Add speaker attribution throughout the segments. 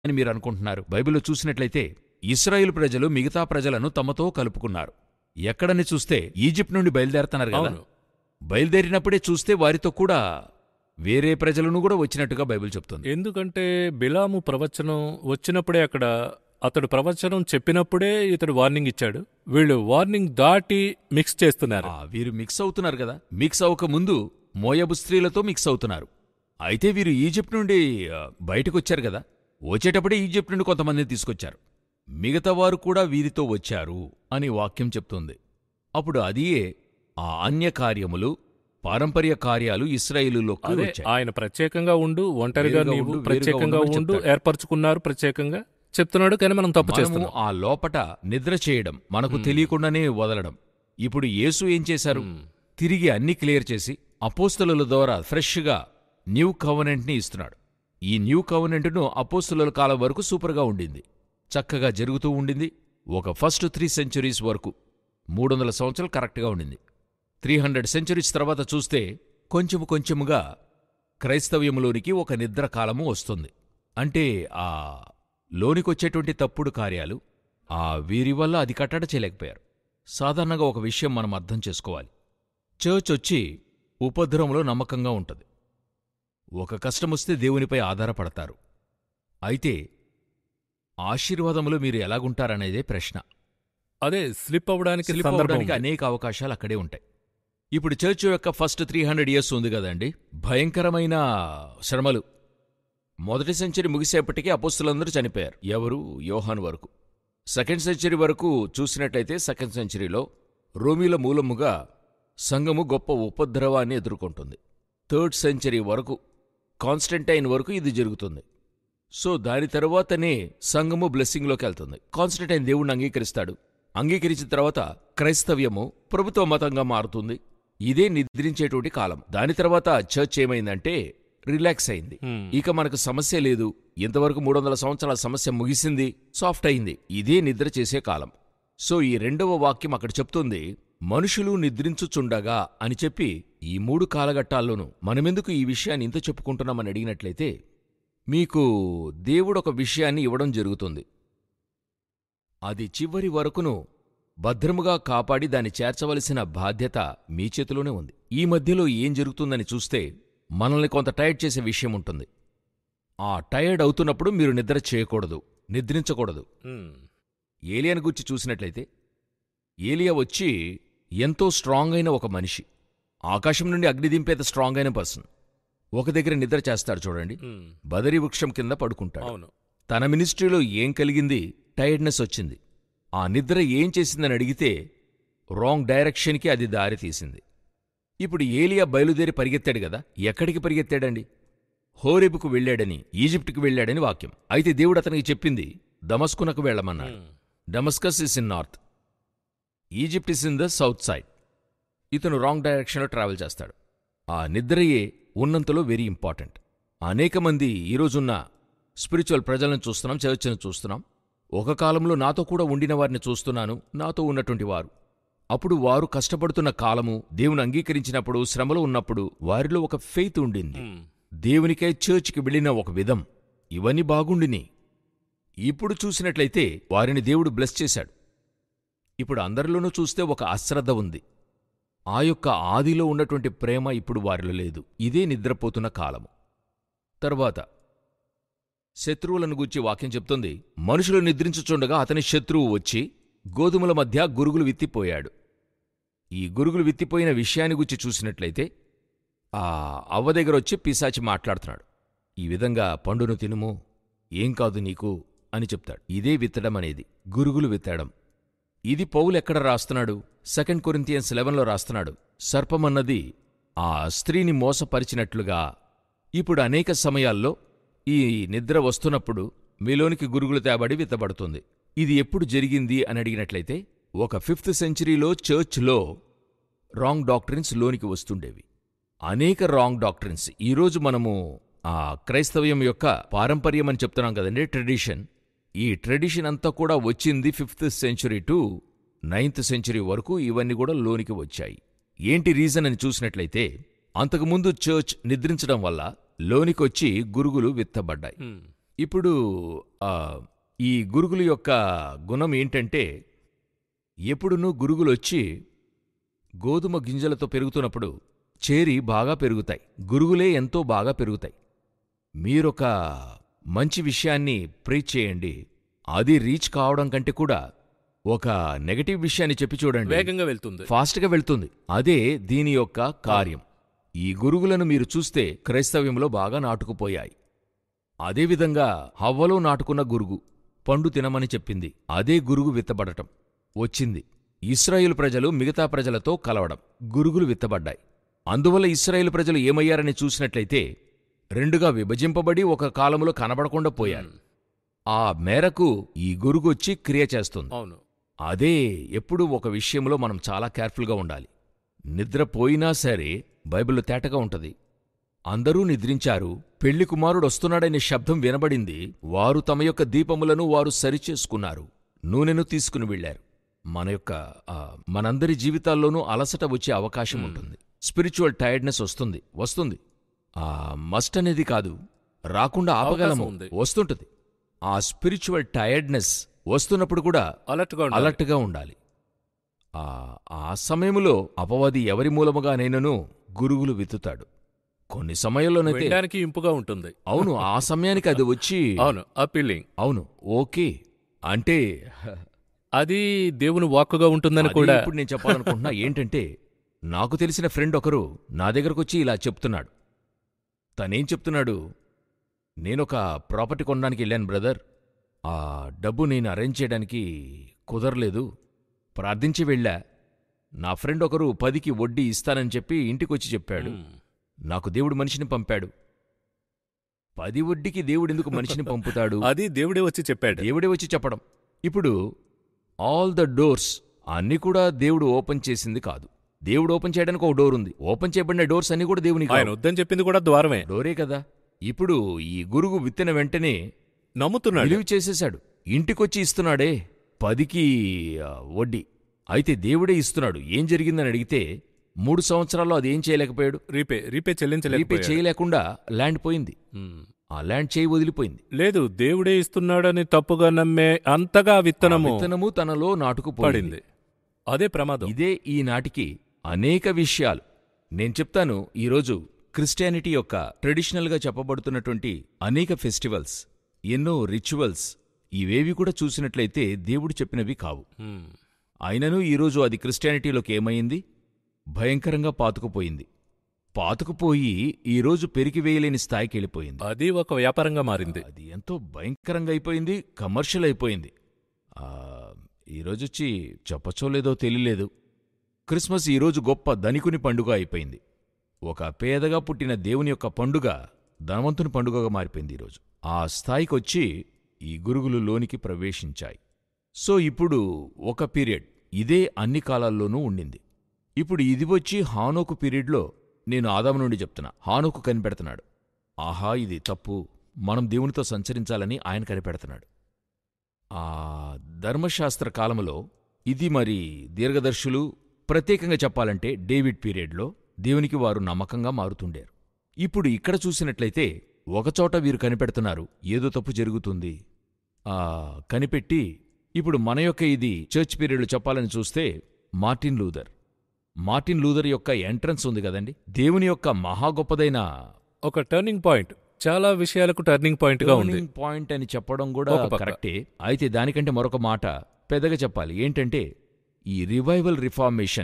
Speaker 1: అని మీరు అనుకుంటున్నారు బైబిల్లో చూసినట్లయితే ఇస్రాయేల్ ప్రజలు మిగతా ప్రజలను తమతో కలుపుకున్నారు ఎక్కడని చూస్తే ఈజిప్ట్ నుండి బయలుదేరుతున్నారు కదా
Speaker 2: అవును
Speaker 1: బయలుదేరినప్పుడే చూస్తే వారితో కూడా వేరే ప్రజలను కూడా వచ్చినట్టుగా బైబిల్ చెప్తుంది
Speaker 2: ఎందుకంటే బిలాము ప్రవచనం వచ్చినప్పుడే అక్కడ అతడు ప్రవచనం చెప్పినప్పుడే ఇతడు వార్నింగ్ ఇచ్చాడు వీళ్ళు వార్నింగ్ దాటి మిక్స్ చేస్తున్నారు
Speaker 1: ఆ, వీరు మిక్స్ అవుతున్నారు కదా మిక్స్ అవ్వక ముందు మోయబు స్త్రీలతో మిక్స్ అవుతున్నారు అయితే వీరు ఈజిప్ట్ నుండి ఆ, బయటకు వచ్చారు కదా వచ్చేటప్పుడే ఈజిప్ట్ నుండి కొంతమందిని తీసుకొచ్చారు మిగతా వారు కూడా వీరితో వచ్చారు అని వాక్యం చెప్తుంది అప్పుడు అదియే ఆ అన్య కార్యములు పారంపర్య కార్యాలు ఇస్రాయేలులోకి
Speaker 2: అదే
Speaker 1: వచ్చాయి
Speaker 2: ఆయన ప్రత్యేకంగా ఉండు ఒంటరిగా
Speaker 1: వేరుగా
Speaker 2: నీవు
Speaker 1: ఉండు, వేరుగా
Speaker 2: ప్రత్యేకంగా
Speaker 1: ఉండమని
Speaker 2: ఉండు
Speaker 1: చెప్తాడు.
Speaker 2: ఏర్పరచుకున్నారు ప్రత్యేకంగా చెప్తున్నాడు కానీ మనం తప్పు
Speaker 1: మనము
Speaker 2: చేస్తున్నాం
Speaker 1: ఆ లోపట నిద్ర చేయడం మనకు తెలియకుండానే వదలడం ఇప్పుడు యేసు ఏం చేశారు
Speaker 2: మ్మ్.
Speaker 1: తిరిగి అన్ని క్లియర్ చేసి అపోస్తలుల ద్వారా ఫ్రెష్గా న్యూ కవనెంట్ని ఇస్తున్నాడు ఈ న్యూ కవనెంట్ను అపోస్తలుల కాలం వరకు సూపర్గా ఉండింది చక్కగా జరుగుతూ ఉండింది ఒక ఫస్ట్ త్రీ సెంచురీస్ వరకు మూడు వందల సంవత్సరాలు కరెక్ట్గా ఉండింది త్రీ హండ్రెడ్ సెంచురీస్ తర్వాత చూస్తే కొంచెము కొంచెముగా క్రైస్తవ్యంలోనికి ఒక నిద్ర కాలము వస్తుంది అంటే ఆ లోనికొచ్చేటువంటి తప్పుడు కార్యాలు ఆ వీరి వల్ల అది కట్టడ చేయలేకపోయారు సాధారణంగా ఒక విషయం మనం అర్థం చేసుకోవాలి చర్చ్ వచ్చి ఉపద్రవంలో నమ్మకంగా ఉంటుంది ఒక కష్టమొస్తే దేవునిపై ఆధారపడతారు అయితే ఆశీర్వాదములో మీరు ఎలాగుంటారనేదే ప్రశ్న
Speaker 2: అదే స్లిప్ అవ్వడానికి
Speaker 1: స్లిప్
Speaker 2: సందర్భం
Speaker 1: అవ్వడానికి
Speaker 2: ఉంది.
Speaker 1: అనేక అవకాశాలు అక్కడే ఉంటాయి ఇప్పుడు చర్చ్ యొక్క ఫస్ట్ త్రీ హండ్రెడ్ ఇయర్స్ ఉంది కదండి భయంకరమైన శ్రమలు మొదటి సెంచరీ ముగిసేపటికి అపోస్తులందరూ చనిపోయారు ఎవరు యోహాన్ వరకు సెకండ్ సెంచరీ వరకు చూసినట్లయితే సెకండ్ సెంచరీలో రోమిల మూలముగా సంఘము గొప్ప ఉపద్రవాన్ని ఎదుర్కొంటుంది థర్డ్ సెంచరీ వరకు కాన్స్టంటైన్ వరకు ఇది జరుగుతుంది సో దాని తరువాతనే సంఘము బ్లెస్సింగ్లోకి వెళ్తుంది కాన్స్టంటైన్ దేవుణ్ణి అంగీకరిస్తాడు అంగీకరించిన తర్వాత క్రైస్తవ్యము ప్రభుత్వ మతంగా మారుతుంది ఇదే నిద్రించేటువంటి కాలం దాని తర్వాత చర్చ్ ఏమైందంటే రిలాక్స్ అయింది
Speaker 2: హ్మ్.
Speaker 1: ఇక మనకు సమస్య లేదు ఇంతవరకు మూడు వందల సంవత్సరాల సమస్య ముగిసింది సాఫ్ట్ అయింది ఇదే నిద్ర చేసే కాలం సో ఈ రెండవ వాక్యం అక్కడ చెప్తుంది మనుషులు నిద్రించుచుండగా అని చెప్పి ఈ మూడు కాలఘట్టాల్లోనూ మనమెందుకు ఈ విషయాన్ని ఇంత చెప్పుకుంటున్నామని అడిగినట్లయితే మీకు దేవుడు ఒక విషయాన్ని ఇవ్వడం జరుగుతుంది అది చివరి వరకును భద్రముగా కాపాడి దాన్ని చేర్చవలసిన బాధ్యత మీ చేతిలోనే ఉంది ఈ మధ్యలో ఏం జరుగుతుందని చూస్తే మనల్ని కొంత టైర్డ్ చేసే విషయం ఉంటుంది ఆ టైర్డ్ అవుతున్నప్పుడు మీరు నిద్ర చేయకూడదు నిద్రించకూడదు
Speaker 2: హ్మ్.
Speaker 1: ఏలియాను గురించి చూసినట్లయితే ఏలియా వచ్చి ఎంతో స్ట్రాంగ్ అయిన ఒక మనిషి ఆకాశం నుండి అగ్ని దింపేత స్ట్రాంగ్ అయిన పర్సన్ ఒక దగ్గర నిద్ర చేస్తాడు చూడండి
Speaker 2: హ్మ్.
Speaker 1: బదరి వృక్షం కింద పడుకుంటాడు
Speaker 2: అవును
Speaker 1: తన మినిస్ట్రీలో ఏం కలిగింది టైర్డ్నెస్ వచ్చింది ఆ నిద్ర ఏం చేసిందని అడిగితే రాంగ్ డైరెక్షన్కి అది దారి తీసింది ఇప్పుడు ఏలియా బయలుదేరి పరిగెత్తాడు కదా ఎక్కడికి పరిగెత్తాడండి హోరెబుకు వెళ్ళాడని ఈజిప్టుకు వెళ్ళాడని వాక్యం అయితే దేవుడు అతనికి చెప్పింది దమస్కునకు వెళ్ళమన్నాడు
Speaker 2: hmm.
Speaker 1: Damascus is in north Egypt is in the south side ఇతను రాంగ్ డైరెక్షన్లో ట్రావెల్ చేస్తాడు ఆ నిద్రయే ఉన్నంతలో వెరీ ఇంపార్టెంట్ అనేక మంది ఈరోజున్న స్పిరిచువల్ ప్రజలను చూస్తున్నాం చర్చను చూస్తున్నాం ఒక కాలంలో నాతో కూడా ఉండిన వారిని చూస్తున్నాను నాతో ఉన్నటువంటి వారు అప్పుడు వారు కష్టపడుతున్న కాలము దేవుని అంగీకరించినప్పుడు శ్రమలో ఉన్నప్పుడు వారిలో ఒక ఫెయిత్ ఉండింది
Speaker 2: హ్మ్.
Speaker 1: దేవునికై చర్చ్కి వెళ్ళిన ఒక విధం ఇవన్నీ బాగుండిని ఇప్పుడు చూసినట్లయితే వారిని దేవుడు బ్లెస్ చేశాడు ఇప్పుడు అందరిలోనూ చూస్తే ఒక అశ్రద్ధ ఉంది ఆ యొక్క ఆదిలో ఉన్నటువంటి ప్రేమ ఇప్పుడు వారిలో లేదు ఇదే నిద్రపోతున్న కాలము తరువాత శత్రువులను గూర్చి వాక్యం చెప్తుంది మనుషులు నిద్రించుచుండగా అతని శత్రువు వచ్చి గోధుమల మధ్య గురుగులు విత్తిపోయాడు ఈ గురుగులు విత్తిపోయిన విషయాన్ని గురించి చూసినట్లయితే ఆ అవ్వ దగ్గర వచ్చి పిశాచి మాట్లాడుతున్నాడు ఈ విధంగా పండును తినుము ఏం కాదు నీకు అని చెప్తాడు ఇదే విత్తడం అనేది గురుగులు విత్తడం ఇది పౌలు ఎక్కడ రాస్తున్నాడు సెకండ్ కొరింతియన్స్ లెవెన్లో రాస్తున్నాడు సర్పమన్నది ఆ స్త్రీని మోసపరిచినట్లుగా ఇప్పుడు అనేక సమయాల్లో ఈ నిద్ర వస్తున్నప్పుడు మీలోనికి గురుగులు తేబడి విత్తబడుతుంది ఇది ఎప్పుడు జరిగింది అని అడిగినట్లయితే ఒక ఫిఫ్త్ సెంచరీలో చర్చ్లో రాంగ్ డాక్ట్రిన్స్ లోనికి వస్తుండేవి అనేక రాంగ్ డాక్ట్రిన్స్ ఈరోజు మనము ఆ క్రైస్తవ్యం యొక్క పారంపర్యం అని చెప్తున్నాం కదండి ట్రెడిషన్ ఈ ట్రెడిషన్ అంతా కూడా వచ్చింది fifth century to ninth century వరకు ఇవన్నీ కూడా లోనికి వచ్చాయి ఏంటి రీజన్ అని చూసినట్లయితే అంతకుముందు చర్చ్ నిద్రించడం వల్ల లోనికొచ్చి గురుగులు విత్తబడ్డాయి
Speaker 2: హ్మ్.
Speaker 1: ఇప్పుడు ఆ, ఈ గురుగుల యొక్క గుణం ఏంటంటే ఎప్పుడునూ గురుగులొచ్చి గోధుమ గింజలతో పెరుగుతున్నప్పుడు చేరి బాగా పెరుగుతాయి గురుగులే ఎంతో బాగా పెరుగుతాయి మీరొక మంచి విషయాన్ని ప్రీచ్ చేయండి అది రీచ్ కావడం కంటే కూడా ఒక నెగటివ్ విషయాన్ని చెప్పి చూడండి
Speaker 2: వేగంగా వెళ్తుంది
Speaker 1: ఫాస్ట్గా వెళ్తుంది అదే దీని యొక్క కార్యం ఈ గురుగులను మీరు చూస్తే క్రైస్తవ్యంలో బాగా నాటుకుపోయాయి అదేవిధంగా హవ్వలో నాటుకున్న గురుగు పండు తినమని చెప్పింది అదే గురుగు విత్తబడటం వచ్చింది ఇస్రాయేలు ప్రజలు మిగతా ప్రజలతో కలవడం గురుగులు విత్తబడ్డాయి అందువల్ల ఇస్రాయేలు ప్రజలు ఏమయ్యారని చూసినట్లయితే రెండుగా విభజింపబడి ఒక కాలంలో కనబడకుండా పోయారు ఆ మేరకు ఈ గురుగొచ్చి క్రియ చేస్తుంది
Speaker 2: అవును
Speaker 1: అదే ఎప్పుడూ ఒక విషయంలో మనం చాలా కేర్ఫుల్గా ఉండాలి నిద్రపోయినా సరే బైబిల్లో తేటగా ఉంటది అందరూ నిద్రించారు పెళ్లి కుమారుడు వస్తున్నాడనే శబ్దం వినబడింది వారు తమ యొక్క దీపములను వారు సరిచేసుకున్నారు నూనెను తీసుకుని వెళ్లారు మన యొక్క ఆ, మనందరి జీవితాల్లోనూ అలసట వచ్చే అవకాశం ఉంటుంది స్పిరిచువల్ టైర్డ్నెస్ వస్తుంది వస్తుంది ఆ మస్ట్ అనేది కాదు రాకుండా ఆపగలము
Speaker 2: ఉంది.
Speaker 1: వస్తుంటది ఆ స్పిరిచువల్ టైర్డ్నెస్ వస్తున్నప్పుడు కూడా
Speaker 2: అలర్ట్గా ఉండాలి
Speaker 1: అలర్ట్గా ఉండాలి ఆ ఆ సమయములో అపవాది ఎవరి మూలముగానైనను గురుగులు విత్తుతాడు కొన్ని సమయంలోనైతే
Speaker 2: వినడానికి ఇంపుగా ఉంటుంది
Speaker 1: అవును ఆ సమయానికి అది వచ్చి
Speaker 2: అవును అపీలింగ్
Speaker 1: అవును ఓకే అంటే
Speaker 2: అది దేవుని వాక్కుగా ఉంటుందని
Speaker 1: అది
Speaker 2: కూడా
Speaker 1: ఇప్పుడు నేను చెప్పాలనుకుంటున్నా ఏంటంటే నాకు తెలిసిన ఫ్రెండ్ ఒకరు నా దగ్గరకొచ్చి ఇలా చెప్తున్నాడు తనేం చెప్తున్నాడు నేనొక ప్రాపర్టీ కొనడానికి వెళ్ళాను బ్రదర్ ఆ డబ్బు నేను అరేంజ్ చేయడానికి కుదరలేదు ప్రార్థించి వెళ్ళా నా ఫ్రెండ్ ఒకరు పదికి వడ్డీ ఇస్తానని చెప్పి ఇంటికొచ్చి చెప్పాడు
Speaker 2: మ్మ్.
Speaker 1: నాకు దేవుడు మనిషిని పంపాడు పది వడ్డీకి దేవుడెందుకు మనిషిని పంపుతాడు
Speaker 2: అది దేవుడే వచ్చి చెప్పాడు
Speaker 1: దేవుడే వచ్చి చెప్పడం ఇప్పుడు ఆల్ ద డోర్స్ అన్నీ కూడా దేవుడు ఓపెన్ చేసింది కాదు దేవుడు ఓపెన్ చేయడానికి ఒక డోర్ ఉంది ఓపెన్ చేయబడిన డోర్స్ అన్నీ కూడా దేవునికి
Speaker 2: ఆయన వద్దని చెప్పింది కూడా ద్వారమే
Speaker 1: డోరే కదా ఇప్పుడు ఈ గురుగు విత్తిన వెంటనే
Speaker 2: నమ్ముతున్నాడు
Speaker 1: విలువ చేసేశాడు ఇంటికొచ్చి ఇస్తున్నాడే పదికి ఆ, వడ్డీ అయితే దేవుడే ఇస్తున్నాడు ఏం జరిగిందని అడిగితే మూడు సంవత్సరాల్లో అది ఏం చేయలేకపోయాడు
Speaker 2: రీపే రీపే
Speaker 1: రీపే
Speaker 2: చెల్లించలేకపోయాడు
Speaker 1: చేయలేకుండా ల్యాండ్ పోయింది
Speaker 2: మ్మ్.
Speaker 1: ఆ ల్యాండ్ చేయి వదిలిపోయింది
Speaker 2: లేదు దేవుడే ఇస్తున్నాడని తప్పుగా నమ్మే అంతగా
Speaker 1: ఆ
Speaker 2: విత్తనము
Speaker 1: విత్తనము తనలో నాటుకుపోయింది
Speaker 2: పడింది అదే ప్రమాదం
Speaker 1: ఇదే ఈనాటికి అనేక విషయాలు నేను చెప్తాను ఈరోజు క్రిస్టియానిటీ యొక్క ట్రెడిషనల్గా చెప్పబడుతున్నటువంటి అనేక ఫెస్టివల్స్ ఎన్నో రిచువల్స్ ఇవేవి కూడా చూసినట్లయితే దేవుడు చెప్పినవి కావు
Speaker 2: మ్మ్.
Speaker 1: అయినను ఈరోజు అది క్రిస్టియానిటీలోకి ఏమైంది భయంకరంగా పాతుకుపోయింది పాతుకుపోయి ఈరోజు పెరిగివేయలేని స్థాయికి వెళ్ళిపోయింది
Speaker 2: అది ఒక వ్యాపారంగా మారింది
Speaker 1: అది ఎంతో భయంకరంగా అయిపోయింది కమర్షియల్ అయిపోయింది ఆ, ఈరోజొచ్చి చెప్పచ్చో లేదో తెలియలేదు క్రిస్మస్ ఈరోజు గొప్ప ధనికుని పండుగ అయిపోయింది ఒక పేదగా పుట్టిన దేవుని యొక్క పండుగ ధనవంతుని పండుగగా మారిపోయింది ఈరోజు ఆ స్థాయికొచ్చి ఈ గురుగులు లోనికి ప్రవేశించాయి సో ఇప్పుడు ఒక పీరియడ్ ఇదే అన్ని కాలాల్లోనూ ఉండింది ఇప్పుడు ఇది వచ్చి హానోకు పీరియడ్లో నేను ఆదాము నుండి చెప్తున్నా హానోకు కనిపెడుతున్నాడు ఆహా ఇది తప్పు మనం దేవునితో సంచరించాలని ఆయన కనిపెడుతున్నాడు ఆ ధర్మశాస్త్ర కాలములో ఇది మరి దీర్ఘదర్శులు ప్రత్యేకంగా చెప్పాలంటే డేవిడ్ పీరియడ్లో దేవునికి వారు నమ్మకంగా మారుతుండారు ఇప్పుడు ఇక్కడ చూసినట్లయితే ఒకచోట వీరు కనిపెడుతున్నారు ఏదో తప్పు జరుగుతుంది ఆ కనిపెట్టి ఇప్పుడు మన యొక్క ఇది చర్చ్ పీరియడ్లో చెప్పాలని చూస్తే మార్టిన్ లూథర్ మార్టిన్ లూథర్ యొక్క ఎంట్రన్స్ ఉంది కదండి దేవుని యొక్క మహా గొప్పదైన
Speaker 2: ఒక టర్నింగ్ పాయింట్ చాలా విషయాలకు టర్నింగ్ పాయింట్ గా ఉంది
Speaker 1: టర్నింగ్ పాయింట్ అని చెప్పడం కూడా
Speaker 2: ఒక పక్క.
Speaker 1: కరెక్టే అయితే దానికంటే మరొక మాట పెద్దగా చెప్పాలి ఏంటంటే ఈ revival reformation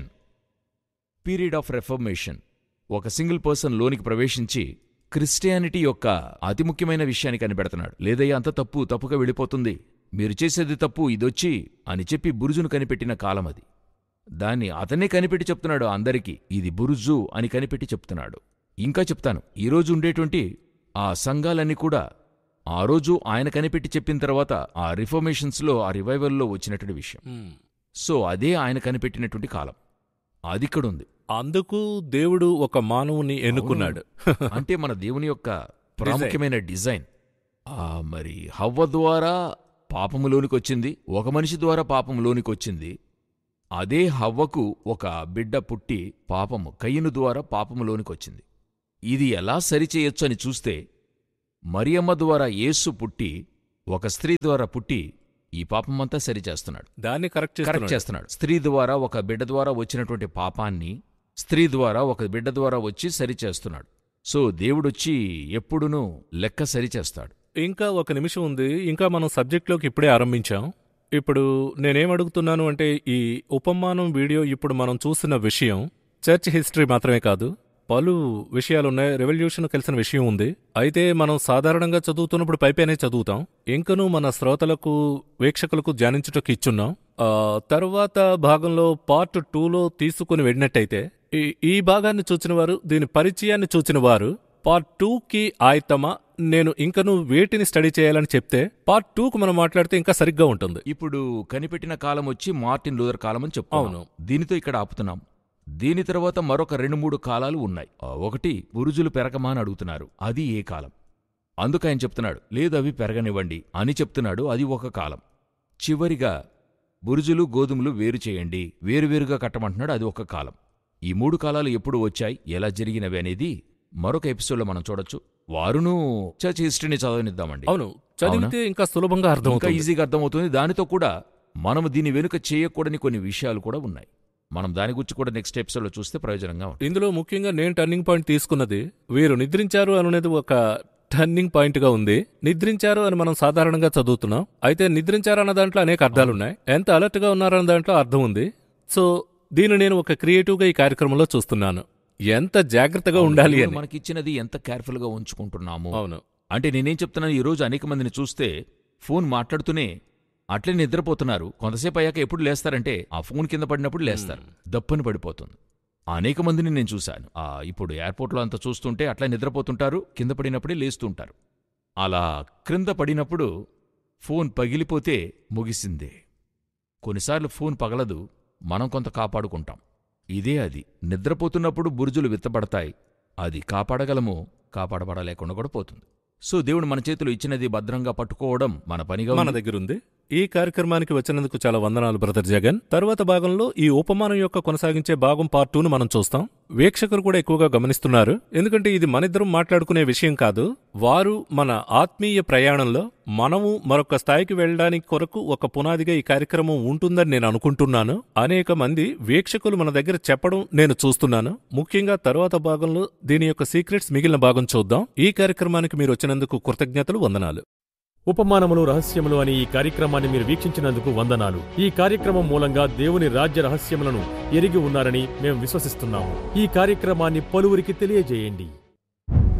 Speaker 1: period of reformation ఒక సింగిల్ పర్సన్ లోనికి ప్రవేశించి క్రిస్టియానిటీ యొక్క అతి ముఖ్యమైన విషయాన్ని కనిపెడుతున్నాడు లేదయ్యా అంత తప్పు తప్పుగా వెళ్ళిపోతుంది మీరు చేసేది తప్పు ఇదొచ్చి అని చెప్పి బురుజును కనిపెట్టిన కాలం అది దాన్ని అతనే కనిపెట్టి చెప్తున్నాడు అందరికీ ఇది బురుజు అని కనిపెట్టి చెప్తున్నాడు ఇంకా చెప్తాను ఈరోజు ఉండేటువంటి ఆ సంఘాలన్నీ కూడా ఆ రోజు ఆయన కనిపెట్టి చెప్పిన తర్వాత ఆ రిఫర్మేషన్స్లో ఆ రివైవల్లో వచ్చినటువంటి విషయం
Speaker 2: మ్మ్.
Speaker 1: సో అదే ఆయన కనిపెట్టినటువంటి కాలం అది ఇక్కడుంది
Speaker 2: అందుకు దేవుడు ఒక మానవుని ఎన్నుకున్నాడు
Speaker 1: అంటే మన దేవుని యొక్క ప్రాముఖ్యమైన డిజైన్ ఆ మరి హవ్వ ద్వారా పాపములోనికి వచ్చింది ఒక మనిషి ద్వారా పాపములోనికి వచ్చింది అదే హవ్వకు ఒక బిడ్డ పుట్టి పాపము కయ్యను ద్వారా పాపములోనికి వచ్చింది ఇది ఎలా సరిచేయొచ్చు అని చూస్తే మరియమ్మ ద్వారా యేసు పుట్టి ఒక స్త్రీ ద్వారా పుట్టి ఈ పాపమంతా సరిచేస్తున్నాడు
Speaker 2: దాన్ని కరెక్ట్
Speaker 1: కరెక్ట్
Speaker 2: చేస్తున్నాడు
Speaker 1: చేస్తున్నాడు స్త్రీ ద్వారా ఒక బిడ్డ ద్వారా వచ్చినటువంటి పాపాన్ని స్త్రీ ద్వారా ఒక బిడ్డ ద్వారా వచ్చి సరిచేస్తున్నాడు సో దేవుడొచ్చి ఎప్పుడునూ లెక్క సరిచేస్తాడు
Speaker 2: ఇంకా ఒక నిమిషం ఉంది ఇంకా మనం సబ్జెక్ట్లోకి ఇప్పుడే ఆరంభించాం ఇప్పుడు నేనేం అడుగుతున్నాను అంటే ఈ ఉపమానం వీడియో ఇప్పుడు మనం చూసిన విషయం చర్చ్ హిస్టరీ మాత్రమే కాదు పలు విషయాలున్నాయి రెవల్యూషన్ కలిసిన విషయం ఉంది అయితే మనం సాధారణంగా చదువుతున్నప్పుడు పైపైనే చదువుతాం ఇంకనూ మన శ్రోతలకు వీక్షకులకు ధ్యానించుటకు ఇచ్చున్నాం ఆ, తర్వాత భాగంలో పార్ట్ టూలో తీసుకుని వెళ్ళినట్టయితే ఈ ఈ భాగాన్ని చూచిన వారు దీని పరిచయాన్ని చూచిన వారు పార్ట్ టూకి ఆయతమా నేను ఇంకను వేటిని స్టడీ చేయాలని చెప్తే పార్ట్ టూకు మనం మాట్లాడితే ఇంకా సరిగ్గా ఉంటుంది
Speaker 1: ఇప్పుడు కనిపెట్టిన కాలం వచ్చి మార్టిన్ లూథర్ కాలం అని చెప్తాం
Speaker 2: అవును.
Speaker 1: దీనితో ఇక్కడ ఆపుతున్నాం దీని తర్వాత మరొక రెండు మూడు కాలాలు ఉన్నాయి ఆ, ఒకటి బురుజులు పెరగమా అని అడుగుతున్నారు అది ఏ కాలం అందుకు ఆయన చెప్తున్నాడు లేదు అవి పెరగనివ్వండి అని చెప్తున్నాడు అది ఒక కాలం చివరిగా బురుజులు గోధుమలు వేరు చేయండి వేరువేరుగా కట్టమంటున్నాడు అది ఒక కాలం ఈ మూడు కాలాలు ఎప్పుడు వచ్చాయి ఎలా జరిగినవి అనేది మరొక ఎపిసోడ్లో మనం చూడొచ్చు వారును చర్చ్ హిస్టరీని చదవనిద్దామండి
Speaker 2: అవును చదివితే ఇంకా సులభంగా
Speaker 1: ఇంకా
Speaker 2: అర్థమవుతుంది
Speaker 1: ఈజీగా అర్థమవుతుంది దానితో కూడా మనము దీని వెనుక చేయకూడని కొన్ని విషయాలు కూడా ఉన్నాయి మనం దాని గురించి కూడా నెక్స్ట్ ఎపిసోడ్లో చూస్తే ప్రయోజనంగా ఉంటుంది
Speaker 2: ఇందులో ముఖ్యంగా నేను టర్నింగ్ పాయింట్ తీసుకున్నది వీరు నిద్రించారు అనేది ఒక టర్నింగ్ పాయింట్ గా ఉంది నిద్రించారు అని మనం సాధారణంగా చదువుతున్నాం అయితే నిద్రించారు అన్న దాంట్లో అనేక అర్థాలున్నాయి ఎంత అలర్ట్ గా ఉన్నారన్న దాంట్లో అర్థం ఉంది సో దీన్ని నేను ఒక క్రియేటివ్ గా ఈ కార్యక్రమంలో చూస్తున్నాను ఎంత జాగ్రత్తగా ఉండాలి
Speaker 1: దేవుడు
Speaker 2: అని
Speaker 1: మనకిచ్చినది ఎంత కేర్ఫుల్ గా ఉంచుకుంటున్నాము
Speaker 2: అవును
Speaker 1: అంటే నేనేం చెప్తున్నాను ఈ రోజు అనేక మందిని చూస్తే ఫోన్ మాట్లాడుతూనే అట్లే నిద్రపోతున్నారు కొంతసేపు అయ్యాక ఎప్పుడు లేస్తారంటే ఆ ఫోన్ కింద పడినప్పుడు లేస్తారు దప్పని పడిపోతుంది అనేక మందిని నేను చూశాను ఆ ఇప్పుడు ఎయిర్పోర్ట్లో అంతా చూస్తుంటే అట్లా నిద్రపోతుంటారు కింద పడినప్పుడే లేస్తుంటారు అలా క్రింద పడినప్పుడు ఫోన్ పగిలిపోతే ముగిసిందే కొన్నిసార్లు ఫోన్ పగలదు మనం కొంత కాపాడుకుంటాం ఇదే అది నిద్రపోతున్నప్పుడు బురుజులు విత్తబడతాయి అది కాపాడగలము కాపాడబడలేకుండా కూడా పోతుంది సో దేవుడు మన చేతిలో ఇచ్చినది భద్రంగా పట్టుకోవడం మన పనిగా
Speaker 2: మన
Speaker 1: ఉంది.
Speaker 2: దగ్గర ఉంది ఈ కార్యక్రమానికి వచ్చినందుకు చాలా వందనాలు బ్రదర్ జగన్ తర్వాత భాగంలో ఈ ఉపమానం యొక్క కొనసాగించే భాగం పార్ట్ టూను మనం చూస్తాం వీక్షకులు కూడా ఎక్కువగా గమనిస్తున్నారు ఎందుకంటే ఇది మనిద్దరం మాట్లాడుకునే విషయం కాదు వారు మన ఆత్మీయ ప్రయాణంలో మనము మరొక స్థాయికి వెళ్ళడానికి కొరకు ఒక పునాదిగా ఈ కార్యక్రమం ఉంటుందని నేను అనుకుంటున్నాను అనేక మంది వీక్షకులు మన దగ్గర చెప్పడం నేను చూస్తున్నాను ముఖ్యంగా తరువాత భాగంలో దీని యొక్క సీక్రెట్స్ మిగిలిన భాగం చూద్దాం ఈ కార్యక్రమానికి మీరు వచ్చినందుకు కృతజ్ఞతలు వందనాలు
Speaker 3: ఉపమానములు రహస్యములు అనే ఈ కార్యక్రమాన్ని మీరు వీక్షించినందుకు వందనాలు ఈ కార్యక్రమం మూలంగా దేవుని రాజ్య రహస్యములను ఎరిగి ఉన్నారని మేము విశ్వసిస్తున్నాము ఈ కార్యక్రమాన్ని పలువురికి తెలియజేయండి